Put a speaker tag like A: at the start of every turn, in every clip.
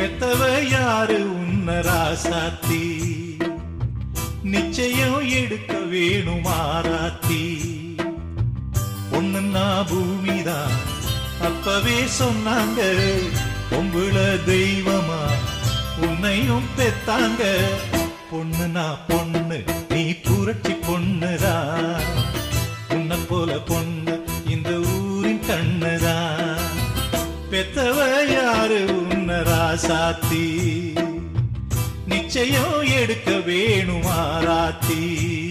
A: பெத்தவ யாரு உன்ன ராசாத்தி நிச்சயம் எடுக்க வேணும் ஆராத்தி ஒண்ணுன்னா பூமிதான் அப்பவே சொன்னாங்க பொம்புள தெய்வமா உன்னையும் பெத்தாங்க பொண்ணுனா பொண்ணு நீ புரட்சி பொண்ணுதா உன்னை போல பொண்ணு இந்த ஊரின் கண்ணுதா பெத்தவ யாரு உன்ன ராசாத்தி நிச்சயம் எடுக்க வேணும் ஆராத்தி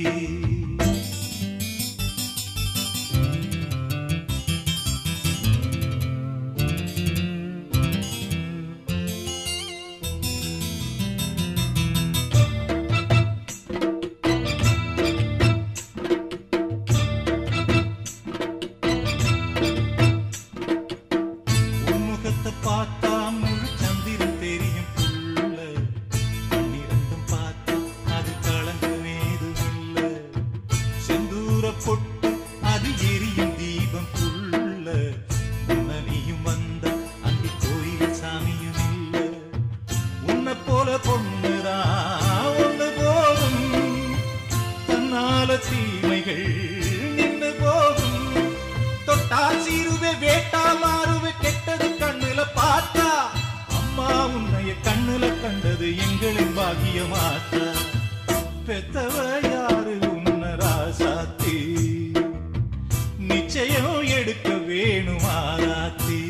A: உன்முகத்தை பார்த்தா முழு சந்திரன் தெரியும் புள்ள பன்னிரண்டும் பார்த்தா அது களங்கமேது இல்ல செந்தூர பொட்டு அது எரியும் தீபம் புள்ள உன்னனியும் வந்த அங்கு கோயில் சாமியும் இல்ல உன்னை போல பொண்ணுதா ஒண்ணு போதும் தன்னால தீமைகள் நின்னு போகும் தொட்டா சீருவே வேட்டா மாறுவே கெட்டது கண்ணுல பார்த்தா அம்மா உன்னைய கண்ணுல கண்டது எங்களின் பாக்கியமாத்தா பெத்தவ யாரு உன்ன ராசாத்தி நிச்சயம் எடுக்க வேணும் ஆராத்தி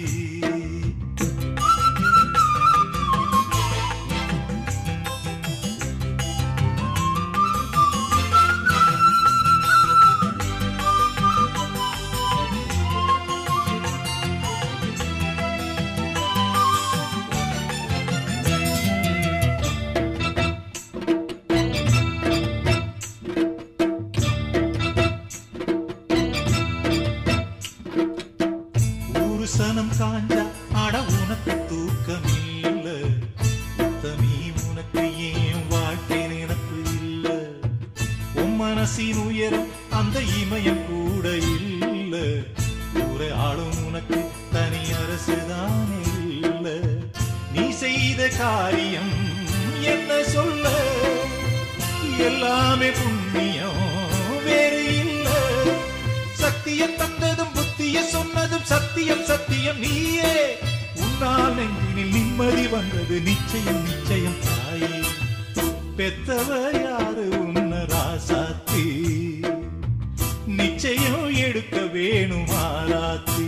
A: ஊரு சனம் காஞ்சா அட உனக்கு தூக்கம் இல்ல உத்தமி உனக்கு ஏன் வாழ்க்கை நினப்பு இல்ல உன் மனசின் உயரம் அந்த இமயம் கூட இல்ல ஊரை ஆளும் உனக்கு தனி அரசுதானே இல்ல நீ செய்த காரியம் என்ன சொல்ல எல்லாமே புண்ணியம் வேறு இல்ல சத்தியம் தந்ததும் புத்திய சொன்னதும் சத்தியம் சத்தியம் நீயே உன்னால் நெஞ்சினில் நிம்மதி வந்தது நிச்சயம் நிச்சயம் தாயே பெத்தவ யாரு உன்ன ராசாத்தி நிச்சயம் எடுக்க வேணும் ஆராத்தி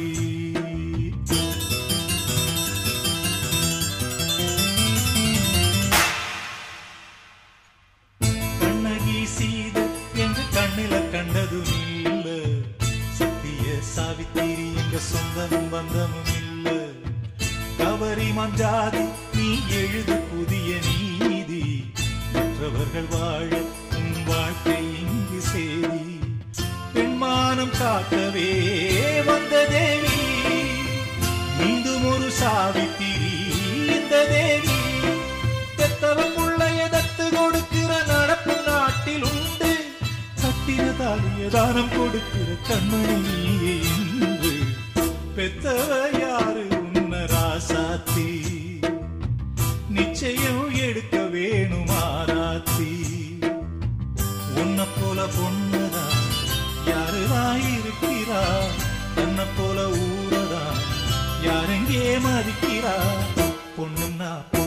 A: கண்ணகி சீத எங்க கண்ணில கண்டதும் இல்ல சத்திய சாவித்திரி எங்க சொந்தமும் பந்தமும் இல்ல கவரி மஞ்சாதி நீ எழுது புதிய நீதி மற்றவர்கள் வாழ உன் வாழ்க்கை இங்கு சேரி பெண்மானம் காக்கவே வந்த தேவி மீண்டும் ஒரு சாவித்திரி இந்த தேவி பெத்தவன் முள்ளைய தத்து கொடுக்கிற நடப்பு நாட்டில் உண்டு கட்டின தாலிய தானம் கொடுக்கிற கண்மணி நீயே இன்று பெத்தவ யாரு உன்ன ராசாத்தி நிச்சயம் எடுக்க வேணும் ஆராத்தி உன்னை போல பொண்ணுதான் யாருதான் இருக்கிறா தன்னை போல ஊரதான் யாரெங்கே மதிக்கிறா பொண்ணுன்னா